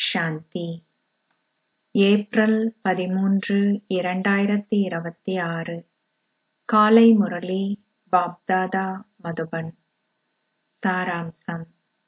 சாந்தி April பதிமூன்று இரண்டாயிரத்தி இருபத்தி ஆறு காலை முரளி பாப்தாதா மதுபன் சாராம்சம்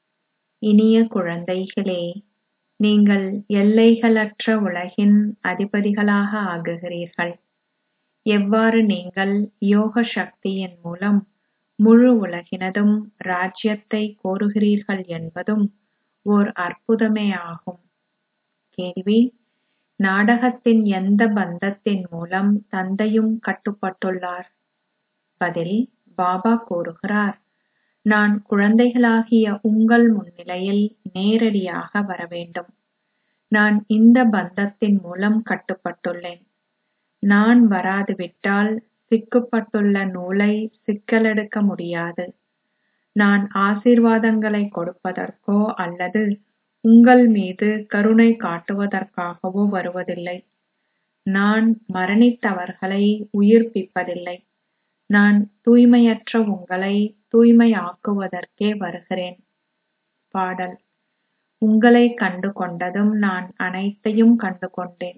இனிய குழந்தைகளே நீங்கள் எல்லைகளற்ற உலகின் அதிபதிகளாக ஆகுகிறீர்கள் எவ்வாறு நீங்கள் யோக சக்தியின் மூலம் முழு உலகினதும் ராஜ்யத்தை கோருகிறீர்கள் என்பதும் ஓர் அற்புதமே ஆகும் கேள்வி நாடகத்தின் எந்த பந்தத்தின் மூலம் தந்தையும் கட்டுப்பட்டுள்ளார் பதில் பாபா கூறுகிறார் நான் குழந்தைகளாகிய உங்கள் முன்னிலையில் நேரடியாக வரவேண்டும் நான் இந்த பந்தத்தின் மூலம் கட்டுப்பட்டுள்ளேன் நான் வராதுவிட்டால் சிக்குப்பட்டுள்ள நூலை சிக்கலெடுக்க முடியாது நான் ஆசீர்வாதங்களை கொடுப்பதற்கோ அல்லது உங்கள் மீது கருணை காட்டுவதற்காகவோ வருவதில்லை நான் மரணித்தவர்களை உயிர்ப்பிப்பதில்லை நான் தூய்மையற்ற உங்களை தூய்மையாக்குவதற்கே வருகிறேன் பாடல் உங்களை கண்டு கொண்டதும் நான் அனைத்தையும் கண்டு கொண்டேன்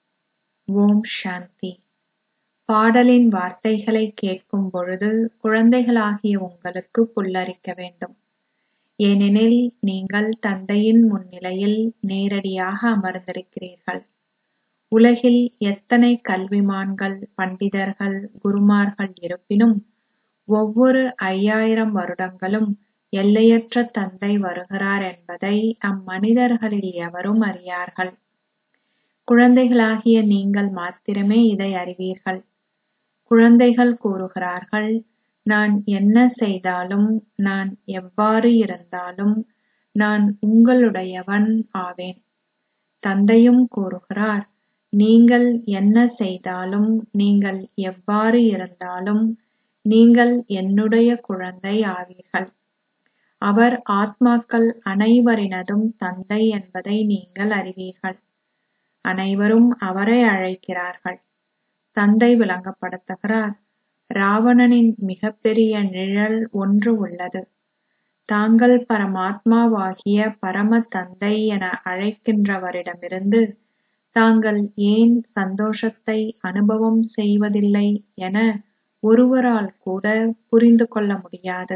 ஓம் சாந்தி பாடலின் வார்த்தைகளை கேட்கும் பொழுது குழந்தைகளாகிய உங்களுக்கு புல்லரிக்க வேண்டும் ஏனெனில் நீங்கள் தந்தையின் முன்னிலையில் நேரடியாக அமர்ந்திருக்கிறீர்கள் உலகில் எத்தனை கல்விமான்கள் பண்டிதர்கள் குருமார்கள் இருப்பினும் ஒவ்வொரு ஐயாயிரம் வருடங்களும் எல்லையற்ற தந்தை வருகிறார் என்பதை அம்மனிதர்களில் எவரும் அறியார்கள் குழந்தைகளாகிய நீங்கள் மாத்திரமே இதை அறிவீர்கள் குழந்தைகள் கூறுகிறார்கள் நான் என்ன செய்தாலும் நான் எவ்வாறு இருந்தாலும் நான் உங்களுடையவன் ஆவேன் தந்தையும் கூறுகிறார் நீங்கள் என்ன செய்தாலும் நீங்கள் எவ்வாறு இருந்தாலும் நீங்கள் என்னுடைய குழந்தை ஆவீர்கள் அவர் ஆத்மாக்கள் அனைவரினதும் தந்தை என்பதை நீங்கள் அறிவீர்கள் அனைவரும் அவரை அழைக்கிறார்கள் தந்தை விளங்கப்படுத்துகிறார் ராவணனின் மிகப்பெரிய நிழல் ஒன்று உள்ளது தாங்கள் பரமாத்மாவாகிய பரம தந்தை என அழைக்கின்றவரிடமிருந்து தாங்கள் ஏன் சந்தோஷத்தை அனுபவம் செய்வதில்லை என ஒருவரால் கூட புரிந்து கொள்ள முடியாது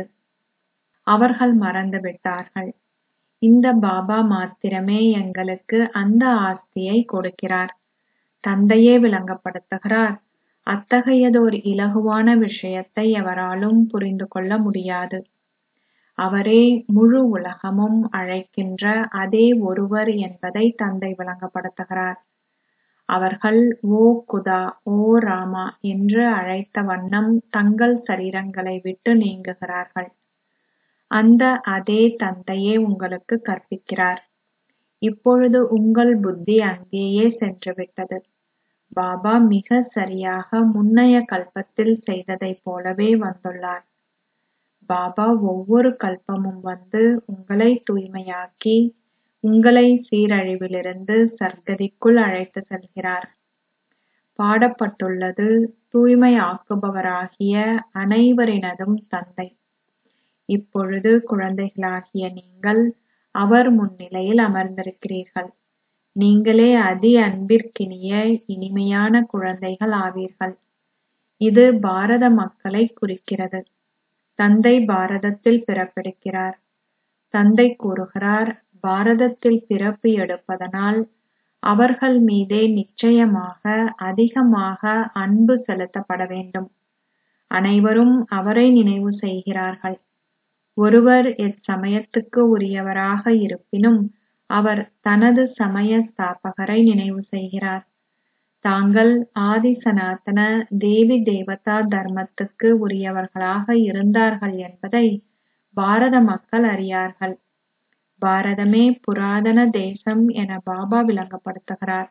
அவர்கள் மறந்துவிட்டார்கள் இந்த பாபா மாத்திரமே எங்களுக்கு அந்த ஆஸ்தியை கொடுக்கிறார் தந்தையே விளங்கப்படுத்துகிறார் அத்தகையதோர் இலகுவான விஷயத்தை எவராலும் புரிந்து கொள்ள முடியாது அவரே முழு உலகமும் அழைக்கின்ற அதே ஒருவர் என்பதை தந்தை விளங்கப்படுத்துகிறார் அவர்கள் ஓ குதா ஓ ராமா என்று அழைத்த வண்ணம் தங்கள் சரீரங்களை விட்டு நீங்குகிறார்கள் அந்த அதே தந்தையே உங்களுக்கு கற்பிக்கிறார் இப்பொழுது உங்கள் புத்தி அங்கேயே சென்றுவிட்டது பாபா மிக சரியாக முன்னைய கல்பத்தில் செய்ததைப் போலவே வந்துள்ளார் பாபா ஒவ்வொரு கல்பமும் வந்து உங்களை தூய்மையாக்கி உங்களை சீரழிவிலிருந்து சர்க்கதிக்குள் அழைத்து செல்கிறார் பாடப்பட்டுள்ளது தூய்மையாக்குபவராகிய அனைவரினதும் தந்தை இப்பொழுது குழந்தைகளாகிய நீங்கள் அவர் முன்னிலையில் அமர்ந்திருக்கிறீர்கள் நீங்களே அதி அன்பிற்கினிய இனிமையான குழந்தைகள் ஆவீர்கள் இது பாரத மக்களை குறிக்கிறது தந்தை பாரதத்தில் பிறப்பெடுக்கிறார் தந்தை கூறுகிறார் பாரதத்தில் பிறப்பு எடுப்பதனால் அவர்கள் மீதே நிச்சயமாக அதிகமாக அன்பு செலுத்தப்பட வேண்டும் அனைவரும் அவரை நினைவு செய்கிறார்கள் ஒருவர் எச்சமயத்துக்கு உரியவராக இருப்பினும் அவர் தனது சமய ஸ்தாபகரை நினைவு செய்கிறார் தாங்கள் ஆதி சனாதன தேவி தேவதா தர்மத்துக்கு உரியவர்களாக இருந்தார்கள் என்பதை பாரத மக்கள் அறியார்கள் பாரதமே புராதன தேசம் என பாபா விளங்கப்படுத்துகிறார்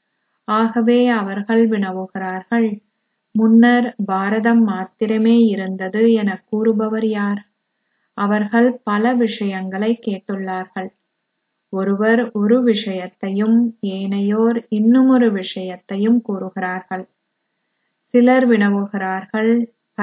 ஆகவே அவர்கள் வினவுகிறார்கள் முன்னர் பாரதம் மாத்திரமே இருந்தது என கூறுபவர் யார் அவர்கள் பல விஷயங்களை கேட்டுள்ளார்கள் ஒருவர் ஒரு விஷயத்தையும் ஏனையோர் இன்னுமொரு விஷயத்தையும் கூறுகிறார்கள் சிலர் வினவுகிறார்கள்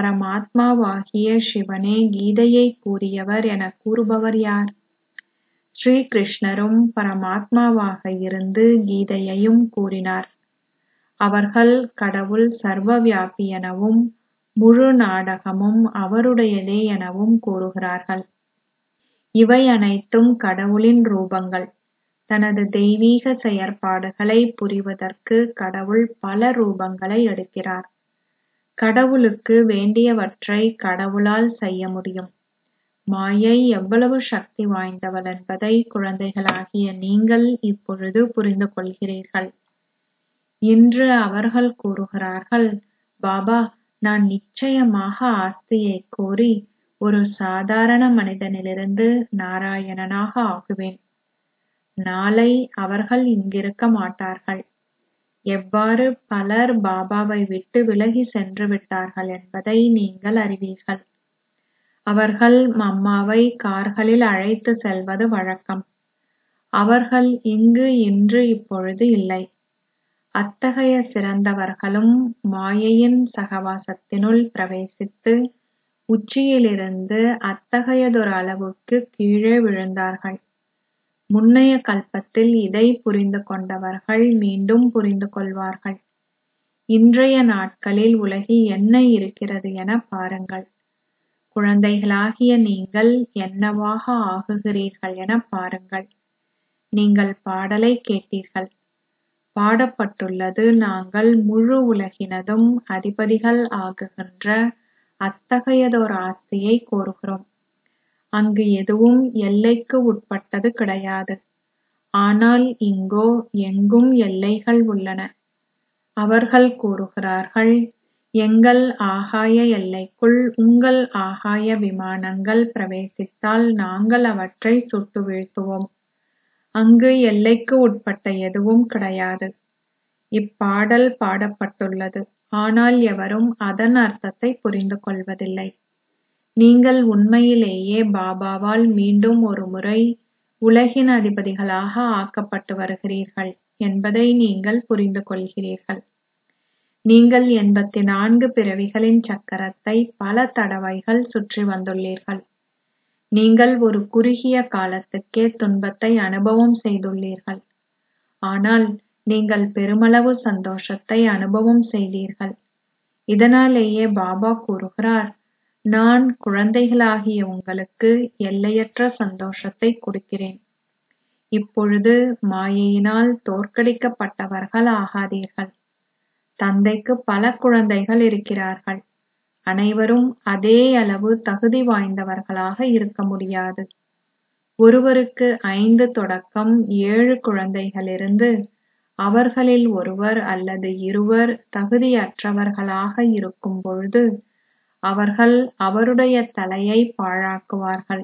பரமாத்மாவாகிய சிவனே கீதையை கூறியவர் என கூறுபவர் யார் ஸ்ரீ கிருஷ்ணரும் பரமாத்மாவாக இருந்து கீதையையும் கூறினார் அவர்கள் கடவுள் சர்வவியாபி எனவும் முழு நாடகமும் அவருடையதே எனவும் கூறுகிறார்கள் இவை அனைத்தும் கடவுளின் ரூபங்கள் தனது தெய்வீக செயற்பாடுகளை புரிவதற்கு கடவுள் பல ரூபங்களை எடுக்கிறார் கடவுளுக்கு வேண்டியவற்றை கடவுளால் செய்ய முடியும் மாயை எவ்வளவு சக்தி வாய்ந்தவள் என்பதை குழந்தைகளாகிய நீங்கள் இப்பொழுது புரிந்து கொள்கிறீர்கள் இன்று அவர்கள் கூறுகிறார்கள் பாபா நான் நிச்சயமாக ஆஸ்தியை கோரி ஒரு சாதாரண மனிதனிலிருந்து நாராயணனாக ஆகுவேன் நாளை அவர்கள் இங்கிருக்க மாட்டார்கள் எவ்வாறு பலர் பாபாவை விட்டு விலகி சென்று விட்டார்கள் என்பதை நீங்கள் அறிவீர்கள் அவர்கள் மம்மாவை கார்களில் அழைத்து செல்வது வழக்கம் அவர்கள் இங்கு இன்று இப்பொழுது இல்லை அத்தகைய சிறந்தவர்களும் மாயையின் சகவாசத்தினுள் பிரவேசித்து உச்சியிலிருந்து அத்தகையதொரு அளவுக்கு கீழே விழுந்தார்கள் முன்னைய கல்பத்தில் இதை புரிந்து கொண்டவர்கள் மீண்டும் புரிந்து கொள்வார்கள் இன்றைய நாட்களில் உலகில் என்ன இருக்கிறது என பாருங்கள் குழந்தைகளாகிய நீங்கள் என்னவாக ஆகுகிறீர்கள் என பாருங்கள் நீங்கள் பாடலை கேட்டீர்கள் பாடப்பட்டுள்ளது நாங்கள் முழு உலகினதும் அதிபதிகள் ஆகுகின்ற அத்தகையதோர் ஆஸ்தியை கோருகிறோம் அங்கு எதுவும் எல்லைக்கு உட்பட்டது கிடையாது ஆனால் இங்கோ எங்கும் எல்லைகள் உள்ளன அவர்கள் கூறுகிறார்கள் எங்கள் ஆகாய எல்லைக்குள் உங்கள் ஆகாய விமானங்கள் பிரவேசித்தால் நாங்கள் அவற்றை சுட்டு வீழ்த்துவோம் அங்கு எல்லைக்கு உட்பட்ட எதுவும் கிடையாது இப்பாடல் பாடப்பட்டுள்ளது ஆனால் எவரும் அதன் அர்த்தத்தை புரிந்து கொள்வதில்லை நீங்கள் உண்மையிலேயே பாபாவால் மீண்டும் ஒரு முறை உலகின் அதிபதிகளாக ஆக்கப்பட்டு வருகிறீர்கள் என்பதை நீங்கள் புரிந்து கொள்கிறீர்கள் நீங்கள் எண்பத்தி நான்கு பிறவிகளின் சக்கரத்தை பல தடவைகள் சுற்றி வந்துள்ளீர்கள் நீங்கள் ஒரு குறுகிய காலத்துக்கே துன்பத்தை அனுபவம் செய்துள்ளீர்கள் ஆனால் நீங்கள் பெருமளவு சந்தோஷத்தை அனுபவம் செய்தீர்கள் இதனாலேயே பாபா கூறுகிறார் நான் குழந்தைகளாகிய உங்களுக்கு எல்லையற்ற சந்தோஷத்தை கொடுக்கிறேன் இப்பொழுது மாயையினால் தோற்கடிக்கப்பட்டவர்கள் ஆகாதீர்கள் தந்தைக்கு பல குழந்தைகள் இருக்கிறார்கள் அனைவரும் அதே அளவு தகுதி வாய்ந்தவர்களாக இருக்க முடியாது ஒருவருக்கு ஐந்து தொடக்கம் ஏழு குழந்தைகளிருந்து அவர்களில் ஒருவர் அல்லது இருவர் தகுதியற்றவர்களாக இருக்கும் பொழுது அவர்கள் அவருடைய தலையை பாழாக்குவார்கள்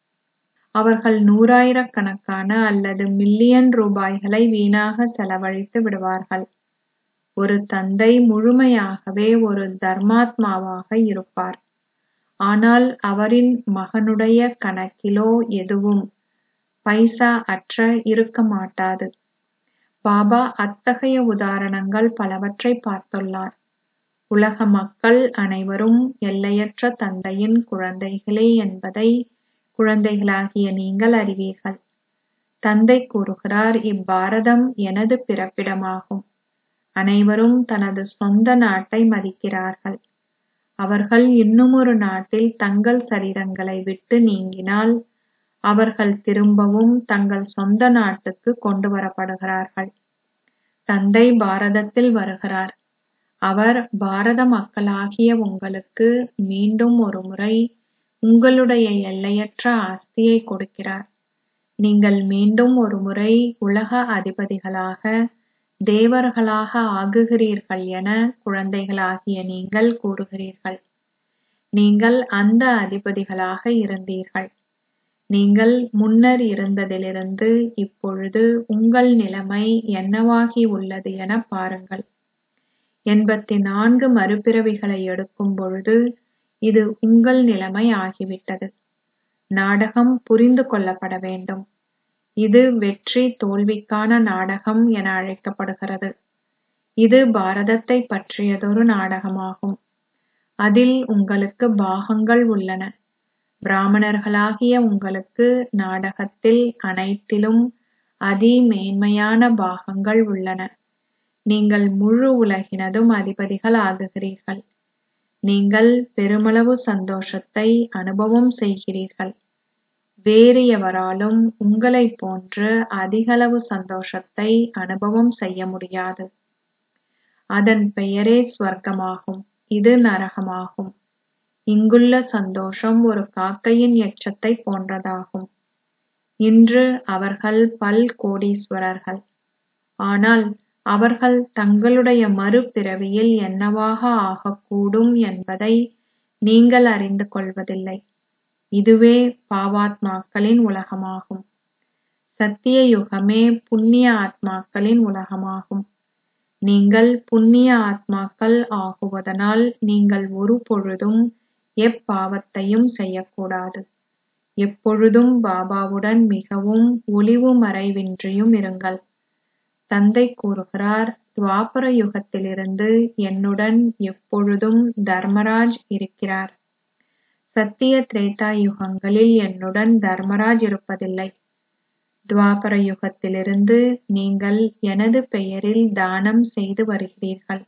அவர்கள் நூறாயிரக்கணக்கான அல்லது மில்லியன் ரூபாய்களை வீணாக செலவழித்து விடுவார்கள் ஒரு தந்தை முழுமையாகவே ஒரு தர்மாத்மாவாக இருப்பார் ஆனால் அவரின் மகனுடைய கணக்கிலோ எதுவும் பைசா அற்ற இருக்க மாட்டாது பாபா அத்தகைய உதாரணங்கள் பலவற்றை பார்த்துள்ளார் உலக மக்கள் அனைவரும் எல்லையற்ற தந்தையின் குழந்தைகளே என்பதை குழந்தைகளாகிய நீங்கள் அறிவீர்கள் தந்தை கூறுகிறார் இப்பாரதம் எனது பிறப்பிடமாகும் அனைவரும் தனது சொந்த நாட்டை மதிக்கிறார்கள் அவர்கள் இன்னுமொரு நாட்டில் தங்கள் சரீரங்களை விட்டு நீங்கினால் அவர்கள் திரும்பவும் தங்கள் சொந்த நாட்டுக்கு கொண்டு வரப்படுகிறார்கள் தந்தை பாரதத்தில் வருகிறார் அவர் பாரத மக்களாகிய உங்களுக்கு மீண்டும் ஒரு முறை உங்களுடைய எல்லையற்ற ஆஸ்தியை கொடுக்கிறார் நீங்கள் மீண்டும் ஒரு முறை உலக அதிபதிகளாக தேவர்களாக ஆகுகிறீர்கள் என குழந்தைகளாகிய நீங்கள் கூறுகிறீர்கள் நீங்கள் அந்த அதிபதிகளாக இருந்தீர்கள் நீங்கள் முன்னர் இருந்ததிலிருந்து இப்பொழுது உங்கள் நிலைமை என்னவாகி உள்ளது என பாருங்கள் எண்பத்தி நான்கு மறுபிறவிகளை எடுக்கும் பொழுது இது உங்கள் நிலைமை ஆகிவிட்டது நாடகம் புரிந்து கொள்ளப்பட வேண்டும் இது வெற்றி தோல்விக்கான நாடகம் என அழைக்கப்படுகிறது இது பாரதத்தை பற்றியதொரு நாடகமாகும் அதில் உங்களுக்கு பாகங்கள் உள்ளன பிராமணர்களாகிய உங்களுக்கு நாடகத்தில் அனைத்திலும் அதிமேன்மையான பாகங்கள் உள்ளன நீங்கள் முழு உலகினதும் அதிபதிகள் ஆகுகிறீர்கள் நீங்கள் பெருமளவு சந்தோஷத்தை அனுபவம் செய்கிறீர்கள் வேறு எவராலும் உங்களைப் போன்று அதிகளவு சந்தோஷத்தை அனுபவம் செய்ய முடியாது அதன் பெயரே ஸ்வர்க்கமாகும் இது நரகமாகும் இங்குள்ள சந்தோஷம் ஒரு காக்கையின் எச்சத்தை போன்றதாகும் இன்று அவர்கள் பல் கோடீஸ்வரர்கள் ஆனால் அவர்கள் தங்களுடைய மறுபிறவியில் என்னவாக ஆகக்கூடும் என்பதை நீங்கள் அறிந்து கொள்வதில்லை இதுவே பாவாத்மாக்களின் உலகமாகும் சத்திய யுகமே புண்ணிய ஆத்மாக்களின் உலகமாகும் நீங்கள் புண்ணிய ஆத்மாக்கள் ஆகுவதனால் நீங்கள் ஒரு பொழுதும் எப்பாவத்தையும் செய்யக்கூடாது எப்பொழுதும் பாபாவுடன் மிகவும் ஒளிவு மறைவின்றியும் இருங்கள் தந்தை கூறுகிறார் துவாபர யுகத்திலிருந்து என்னுடன் எப்பொழுதும் தர்மராஜ் இருக்கிறார் சத்திய திரேதா யுகங்களில் என்னுடன் தர்மராஜ் இருப்பதில்லை துவாபர யுகத்திலிருந்து நீங்கள் எனது பெயரில் தானம் செய்து வருகிறீர்கள்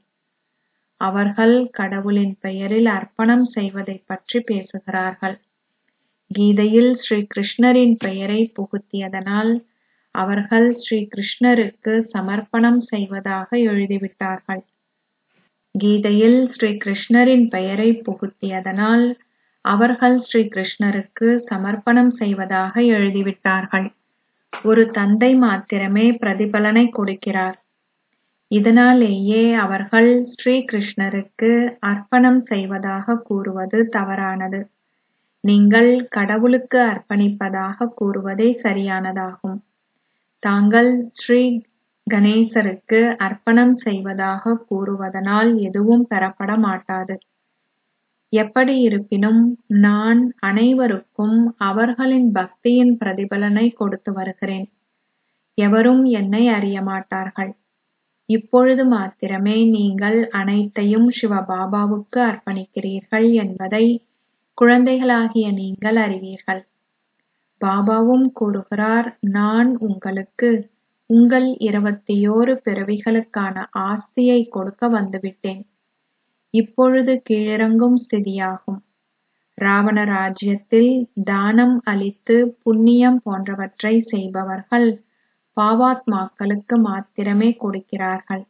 அவர்கள் கடவுளின் பெயரில் அர்ப்பணம் செய்வதைப் பற்றி பேசுகிறார்கள் கீதையில் ஸ்ரீ கிருஷ்ணரின் பெயரை புகுத்தியதனால் அவர்கள் ஸ்ரீ கிருஷ்ணருக்கு சமர்ப்பணம் செய்வதாக எழுதிவிட்டார்கள் கீதையில் ஸ்ரீ கிருஷ்ணரின் பெயரை புகுத்தியதனால் அவர்கள் ஸ்ரீ கிருஷ்ணருக்கு சமர்ப்பணம் செய்வதாக எழுதிவிட்டார்கள் ஒரு தந்தை மாத்திரமே பிரதிபலனை கொடுக்கிறார் இதனாலேயே அவர்கள் ஸ்ரீ கிருஷ்ணருக்கு அர்ப்பணம் செய்வதாக கூறுவது தவறானது நீங்கள் கடவுளுக்கு அர்ப்பணிப்பதாக கூறுவதே சரியானதாகும் தாங்கள் ஸ்ரீ கணேசருக்கு அர்ப்பணம் செய்வதாக கூறுவதனால் எதுவும் பெறப்பட மாட்டாது எப்படி இருப்பினும் நான் அனைவருக்கும் அவர்களின் பக்தியின் பிரதிபலனை கொடுத்து வருகிறேன் எவரும் என்னை அறிய மாட்டார்கள் இப்பொழுது மாத்திரமே நீங்கள் அனைத்தையும் சிவபாபாவுக்கு அர்ப்பணிக்கிறீர்கள் என்பதை குழந்தைகளாகிய நீங்கள் அறிவீர்கள் பாபாவும் கூறுகிறார் நான் உங்களுக்கு உங்கள் இருபத்தியோரு பிறவிகளுக்கான ஆஸ்தியை கொடுக்க வந்துவிட்டேன் இப்பொழுது கீழிறங்கும் ஸ்திதியாகும் ராவண ராஜ்யத்தில் தானம் அளித்து புண்ணியம் போன்றவற்றை செய்பவர்கள் பாவாத்மாக்களுக்கு மாத்திரமே கொடுக்கிறார்கள்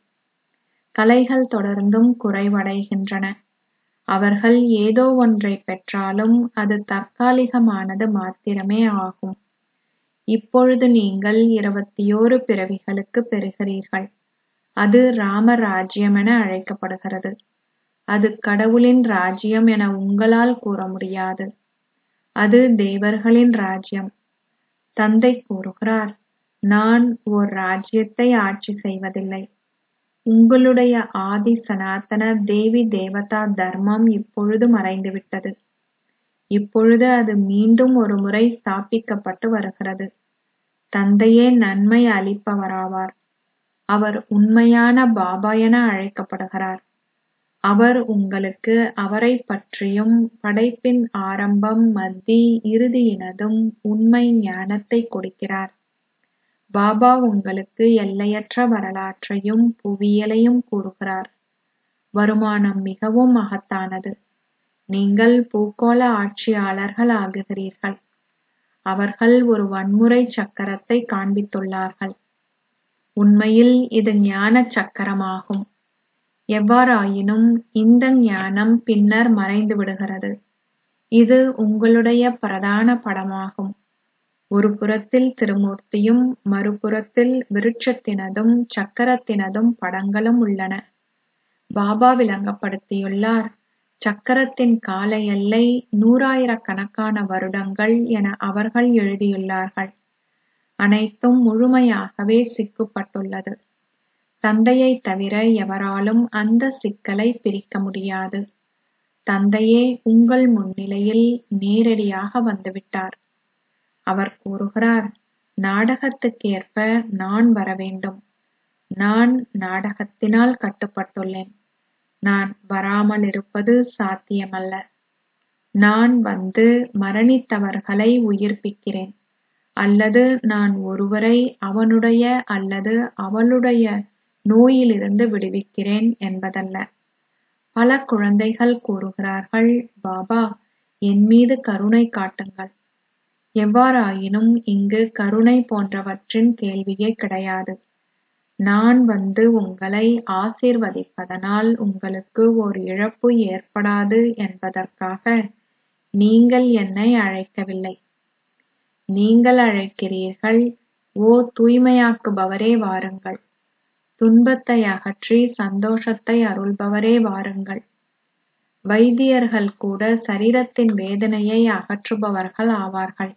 கலைகள் தொடர்ந்தும் குறைவடைகின்றன அவர்கள் ஏதோ ஒன்றை பெற்றாலும் அது தற்காலிகமானது மாத்திரமே ஆகும் இப்பொழுது நீங்கள் இருபத்தியோரு பிறவிகளுக்கு பெறுகிறீர்கள் அது ராம ராஜ்யம் என அழைக்கப்படுகிறது அது கடவுளின் ராஜ்யம் என உங்களால் கூற முடியாது அது தேவர்களின் ராஜ்யம் தந்தை கூறுகிறார் நான் ஓர் ராஜ்யத்தை ஆட்சி செய்வதில்லை உங்களுடைய ஆதி சனாதன தேவி தேவதா தர்மம் இப்பொழுது மறைந்துவிட்டது இப்பொழுது அது மீண்டும் ஒரு முறை ஸ்தாபிக்கப்பட்டு வருகிறது தந்தையே நன்மை அளிப்பவராவார் அவர் உண்மையான பாபா என அழைக்கப்படுகிறார் அவர் உங்களுக்கு அவரை பற்றியும் படைப்பின் ஆரம்பம் மத்தி இறுதியினதும் உண்மை ஞானத்தை கொடுக்கிறார் பாபா உங்களுக்கு எல்லையற்ற வரலாற்றையும் புவியியலையும் கூறுகிறார் வருமானம் மிகவும் மகத்தானது நீங்கள் பூகோள ஆட்சியாளர்கள் ஆகுகிறீர்கள் அவர்கள் ஒரு வன்முறை சக்கரத்தை காண்பித்துள்ளார்கள் உண்மையில் இது ஞான சக்கரமாகும் எவ்வாறாயினும் இந்த ஞானம் பின்னர் மறைந்து விடுகிறது இது உங்களுடைய பிரதான படமாகும் ஒரு புறத்தில் திருமூர்த்தியும் மறுபுறத்தில் விருட்சத்தினதும் சக்கரத்தினதும் படங்களும் உள்ளன பாபா விளங்கப்படுத்தியுள்ளார் சக்கரத்தின் கால எல்லை நூறாயிரக்கணக்கான வருடங்கள் என அவர்கள் எழுதியுள்ளார்கள் அனைத்தும் முழுமையாகவே சிக்கப்பட்டுள்ளது தந்தையை தவிர எவராலும் அந்த சிக்கலை பிரிக்க முடியாது தந்தையே உங்கள் முன்னிலையில் நேரடியாக வந்துவிட்டார் அவர் கூறுகிறார் நாடகத்துக்கேற்ப நான் வரவேண்டும் நான் நாடகத்தினால் கட்டுப்பட்டுள்ளேன் நான் வராமல் இருப்பது சாத்தியமல்ல நான் வந்து மரணித்தவர்களை உயிர்ப்பிக்கிறேன் அல்லது நான் ஒருவரை அவனுடைய அல்லது அவளுடைய நோயிலிருந்து விடுவிக்கிறேன் என்பதல்ல பல குழந்தைகள் கூறுகிறார்கள் பாபா என் மீது கருணை காட்டுங்கள் எவ்வாறாயினும் இங்கு கருணை போன்றவற்றின் கேள்வியே கிடையாது நான் வந்து உங்களை ஆசீர்வதிப்பதனால் உங்களுக்கு ஓர் இழப்பு ஏற்படாது என்பதற்காக நீங்கள் என்னை அழைக்கவில்லை நீங்கள் அழைக்கிறீர்கள் ஓ தூய்மையாக்குபவரே வாருங்கள் துன்பத்தை அகற்றி சந்தோஷத்தை அருள்பவரே வாருங்கள் வைத்தியர்கள் கூட சரீரத்தின் வேதனையை அகற்றுபவர்கள் ஆவார்கள்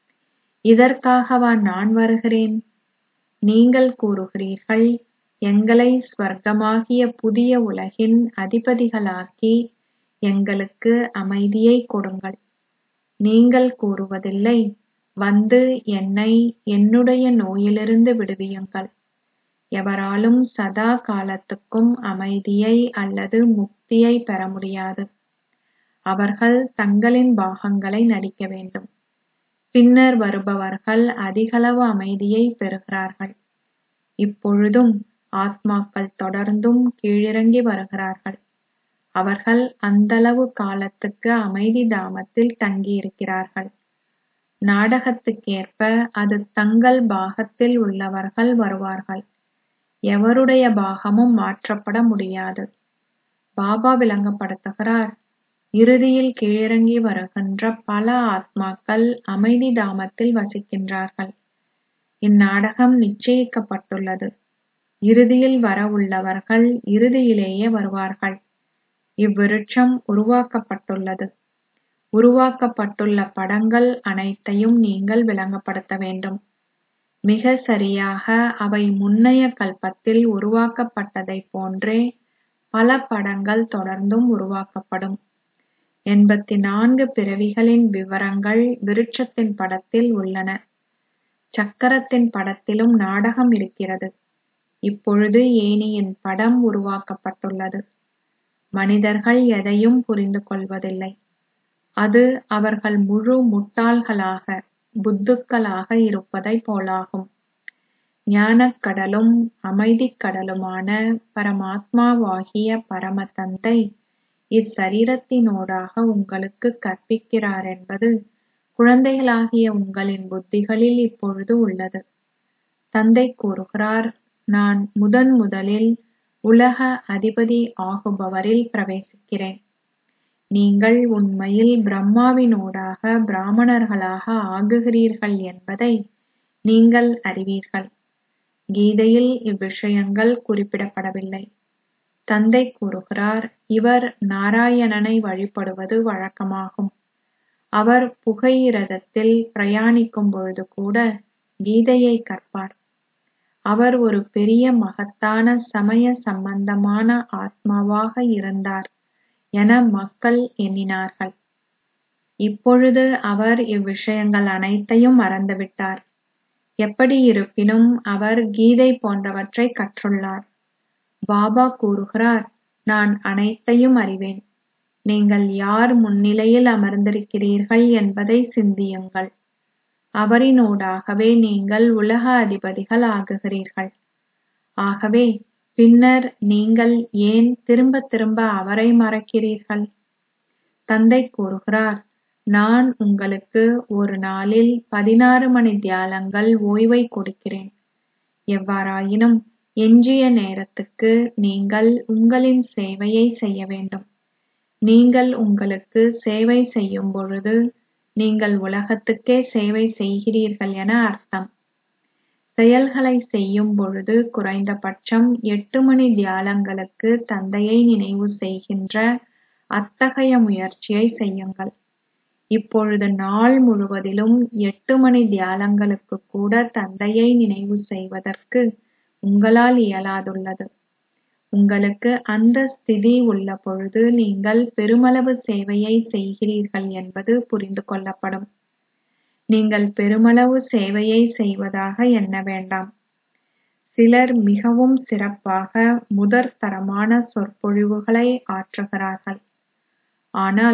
இதற்காகவா நான் வருகிறேன் நீங்கள் கூறுகிறீர்கள் எங்களை ஸ்வர்க்கமாகிய புதிய உலகின் அதிபதிகளாக்கி எங்களுக்கு அமைதியை கொடுங்கள் நீங்கள் கூறுவதில்லை வந்து என்னை என்னுடைய நோயிலிருந்து விடுவியுங்கள் எவராலும் சதா காலத்துக்கும் அமைதியை அல்லது முக்தியை பெற முடியாது அவர்கள் தங்களின் பாகங்களை நடிக்க வேண்டும் பின்னர் வருபவர்கள் அதிகளவு அமைதியை பெறுகிறார்கள் இப்பொழுதும் ஆத்மாக்கள் தொடர்ந்தும் கீழிறங்கி வருகிறார்கள் அவர்கள் அந்தளவு காலத்துக்கு அமைதி தாமத்தில் தங்கியிருக்கிறார்கள் நாடகத்துக்கேற்ப அது தங்கள் பாகத்தில் உள்ளவர்கள் வருவார்கள் எவருடைய பாகமும் மாற்றப்பட முடியாது பாபா விளங்கப்படுத்துகிறார் இறுதியில் கீழிறங்கி வருகின்ற பல ஆத்மாக்கள் அமைதி தாமத்தில் வசிக்கின்றார்கள் இந்நாடகம் நிச்சயிக்கப்பட்டுள்ளது இறுதியில் வர உள்ளவர்கள் இறுதியிலேயே வருவார்கள் இவ்விருட்சம் உருவாக்கப்பட்டுள்ளது உருவாக்கப்பட்டுள்ள படங்கள் அனைத்தையும் நீங்கள் விளங்கப்படுத்த வேண்டும் மிக சரியாக அவை முன்னைய கல்பத்தில் உருவாக்கப்பட்டதைப் போன்றே பல படங்கள் தொடர்ந்தும் உருவாக்கப்படும் எண்பத்தி நான்கு பிறவிகளின் விவரங்கள் விருட்சத்தின் படத்தில் உள்ளன சக்கரத்தின் படத்திலும் நாடகம் இருக்கிறது இப்பொழுது ஏணியின் படம் உருவாக்கப்பட்டுள்ளது மனிதர்கள் எதையும் புரிந்து கொள்வதில்லை அது அவர்கள் முழு முட்டாள்களாக புத்துக்களாக இருப்பதைப் போலாகும் ஞானக் கடலும் அமைதிக் கடலுமான பரமாத்மாவாகிய பரம தந்தை இச்சரீரத்தினூடாக உங்களுக்கு கற்பிக்கிறார் என்பது குழந்தைகளாகிய உங்களின் புத்திகளில் இப்பொழுது உள்ளது தந்தை கூறுகிறார் நான் முதன் முதலில் உலக அதிபதி ஆகுபவரில் பிரவேசிக்கிறேன் நீங்கள் உண்மையில் பிரம்மாவினூடாக பிராமணர்களாக ஆகுகிறீர்கள் என்பதை நீங்கள் அறிவீர்கள் கீதையில் இவ்விஷயங்கள் குறிப்பிடப்படவில்லை தந்தை கூறுகிறார் இவர் நாராயணனை வழிபடுவது வழக்கமாகும் அவர் புகையிரதத்தில் பிரயாணிக்கும் பொழுது கூட கீதையை கற்பார் அவர் ஒரு பெரிய மகத்தான சமய சம்பந்தமான ஆத்மாவாக இருந்தார் என மக்கள் எண்ணினார்கள் இப்பொழுது அவர் இவ்விஷயங்கள் அனைத்தையும் மறந்துவிட்டார் எப்படி இருப்பினும் அவர் கீதை போன்றவற்றை கற்றுள்ளார் பாபா கூறுகிறார் நான் அனைத்தையும் அறிவேன் நீங்கள் யார் முன்னிலையில் அமர்ந்திருக்கிறீர்கள் என்பதை சிந்தியுங்கள் அவரினூடாகவே நீங்கள் உலக அதிபதிகள் ஆகுகிறீர்கள் ஆகவே பின்னர் நீங்கள் ஏன் திரும்ப திரும்ப அவரை மறக்கிறீர்கள் தந்தை கூறுகிறார் நான் உங்களுக்கு ஒரு நாளில் பதினாறு மணி தியாலங்கள் ஓய்வை கொடுக்கிறேன் எவ்வாறாயினும் எஞ்சிய நேரத்துக்கு நீங்கள் உங்களின் சேவையை செய்ய வேண்டும் நீங்கள் உங்களுக்கு சேவை செய்யும் பொழுது நீங்கள் உலகத்துக்கே சேவை செய்கிறீர்கள் என அர்த்தம் செயல்களை செய்யும் பொழுது குறைந்தபட்சம் எட்டு மணி தியாலங்களுக்கு தந்தையை நினைவு செய்கின்ற அத்தகைய முயற்சியை செய்யுங்கள் இப்பொழுது நாள் முழுவதிலும் எட்டு மணி தியாலங்களுக்கு கூட தந்தையை நினைவு செய்வதற்கு உங்களால் இயலாதுள்ளது உங்களுக்கு அந்த ஸ்திதி உள்ள பொழுது நீங்கள் பெருமளவு சேவையை செய்கிறீர்கள் என்பது புரிந்து கொள்ளப்படும் நீங்கள் பெருமளவு சேவையை செய்வதாக எண்ண வேண்டாம் சிலர் மிகவும் சிறப்பாக முதற்தரமான சொற்பொழிவுகளை ஆற்றுகிறார்கள் ஆனால்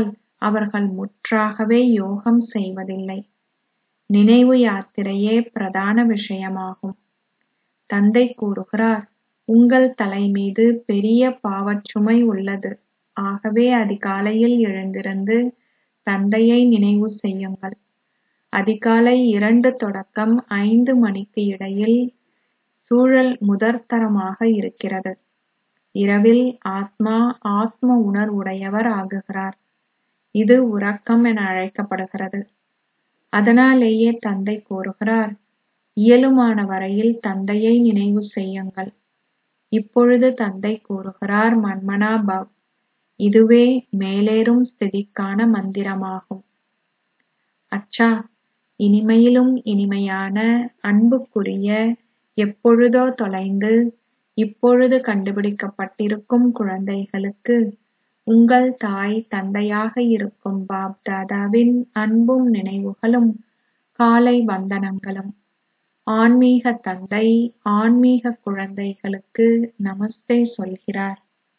அவர்கள் முற்றாகவே யோகம் செய்வதில்லை நினைவு யாத்திரையே பிரதான விஷயமாகும் தந்தை கூறுகிறார் உங்கள் தலைமீது பெரிய பாவச்சுமை உள்ளது ஆகவே அதிகாலையில் எழுந்திருந்து தந்தையை நினைவு செய்யுங்கள் அதிகாலை இரண்டு தொடக்கம் ஐந்து மணிக்கு இடையில் சூழல் முதற்தரமாக இருக்கிறது இரவில் ஆத்மா ஆத்ம உணர்வுடையவர் ஆகுகிறார் இது உறக்கம் என அழைக்கப்படுகிறது அதனாலேயே தந்தை கூறுகிறார் இயலுமான வரையில் தந்தையை நினைவு செய்யுங்கள் இப்பொழுது தந்தை கூறுகிறார் மன்மனா பவ் இதுவே மேலேறும் ஸ்திதிக்கான மந்திரமாகும் அச்சா இனிமையிலும் இனிமையான அன்புக்குரிய எப்பொழுதோ தொலைந்து இப்பொழுது கண்டுபிடிக்கப்பட்டிருக்கும் குழந்தைகளுக்கு உங்கள் தாய் தந்தையாக இருக்கும் பாப் தாதாவின் அன்பும் நினைவுகளும் காலை வந்தனங்களும் ஆன்மீக தந்தை ஆன்மீக குழந்தைகளுக்கு நமஸ்தே சொல்கிறார்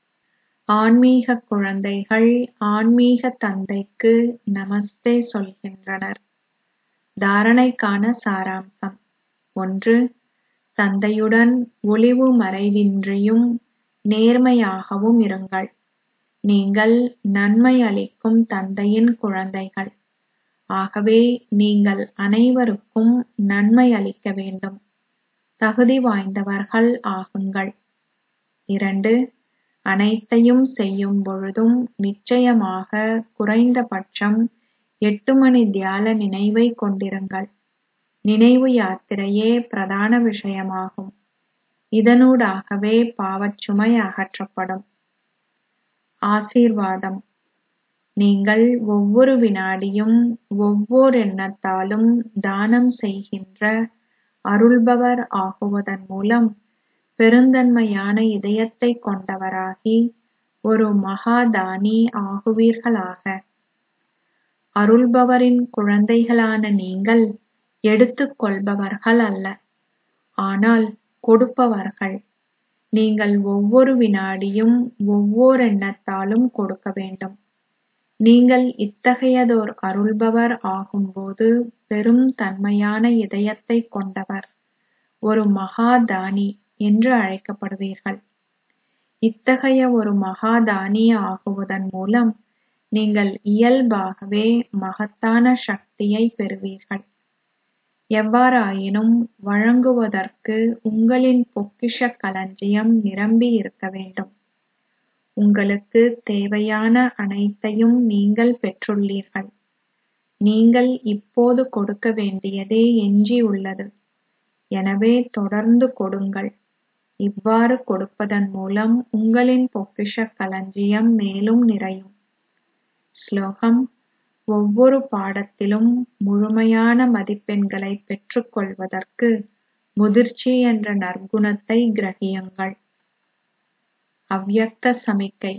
ஆன்மீக குழந்தைகள் ஆன்மீக தந்தைக்கு நமஸ்தே சொல்கின்றனர் தாரணைக்கான சாராம்சம் ஒன்று தந்தையுடன் ஒளிவு மறைவின்றியும் நேர்மையாகவும் இருங்கள் நீங்கள் நன்மை அளிக்கும் தந்தையின் குழந்தைகள் ஆகவே நீங்கள் அனைவருக்கும் நன்மை அளிக்க வேண்டும் தகுதி வாய்ந்தவர்கள் ஆகுங்கள் இரண்டு அனைத்தையும் செய்யும் பொழுதும் நிச்சயமாக குறைந்தபட்சம் எட்டு மணி தியால நினைவை கொண்டிருங்கள் நினைவு யாத்திரையே பிரதான விஷயமாகும் இதனூடாகவே பாவச்சுமை அகற்றப்படும் ஆசீர்வாதம் நீங்கள் ஒவ்வொரு வினாடியும் ஒவ்வொரு எண்ணத்தாலும் தானம் செய்கின்ற அருள்பவர் ஆகுவதன் மூலம் பெருந்தன்மையான இதயத்தை கொண்டவராகி ஒரு மகாதானி ஆகுவீர்களாக அருள்பவரின் குழந்தைகளான நீங்கள் எடுத்துக் கொள்பவர்கள் அல்ல ஆனால் கொடுப்பவர்கள் நீங்கள் ஒவ்வொரு வினாடியும் ஒவ்வொரு எண்ணத்தாலும் கொடுக்க வேண்டும் நீங்கள் இத்தகையதோர் அருள்பவர் ஆகும்போது பெரும் தன்மையான இதயத்தை கொண்டவர் ஒரு மகாதானி என்று அழைக்கப்படுவீர்கள் இத்தகைய ஒரு மகாதானி ஆகுவதன் மூலம் நீங்கள் இயல்பாகவே மகத்தான சக்தியை பெறுவீர்கள் எவ்வாறாயினும் வழங்குவதற்கு உங்களின் பொக்கிஷ களஞ்சியம் நிரம்பி இருக்க வேண்டும் உங்களுக்கு தேவையான அனைத்தையும் நீங்கள் பெற்றுள்ளீர்கள் நீங்கள் இப்போது கொடுக்க வேண்டியதே எஞ்சி உள்ளது எனவே தொடர்ந்து கொடுங்கள் இவ்வாறு கொடுப்பதன் மூலம் உங்களின் பொக்கிஷ களஞ்சியம் மேலும் நிறையும் ஸ்லோகம் ஒவ்வொரு பாடத்திலும் முழுமையான மதிப்பெண்களை பெற்றுக் கொள்வதற்கு முதிர்ச்சி என்ற நற்குணத்தை கிரகியுங்கள் அவ்யக்த சமிக்கை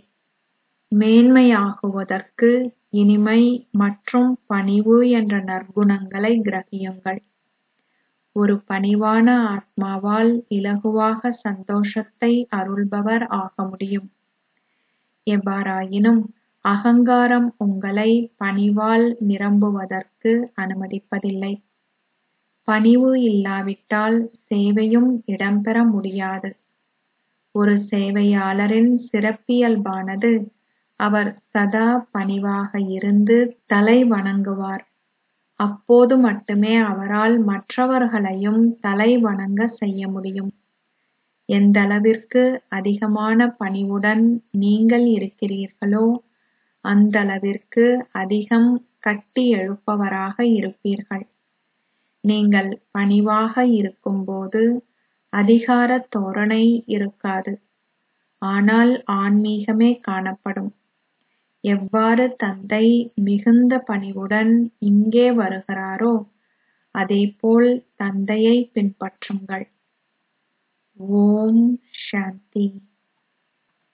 மேன்மையாகுவதற்கு இனிமை மற்றும் பணிவு என்ற நற்குணங்களை கிரகியுங்கள் ஒரு பணிவான ஆத்மாவால் இலகுவாக சந்தோஷத்தை அருள்பவர் ஆக முடியும் எவ்வாறாயினும் அகங்காரம் உங்களை பணிவால் நிரம்புவதற்கு அனுமதிப்பதில்லை பணிவு இல்லாவிட்டால் சேவையும் இடம்பெற முடியாது ஒரு சேவையாளரின் சிறப்பியல்பானது அவர் சதா பணிவாக இருந்து தலை வணங்குவார் அப்போது மட்டுமே அவரால் மற்றவர்களையும் தலை வணங்க செய்ய முடியும் எந்தளவிற்கு அதிகமான பணிவுடன் நீங்கள் இருக்கிறீர்களோ அந்தளவிற்கு அதிகம் கட்டி எழுப்பவராக இருப்பீர்கள் நீங்கள் பணிவாக இருக்கும்போது அதிகார தோரணை இருக்காது ஆனால் ஆன்மீகமே காணப்படும் எவ்வாறு தந்தை மிகுந்த பணிவுடன் இங்கே வருகிறாரோ அதேபோல் தந்தையை பின்பற்றுங்கள் ஓம் சாந்தி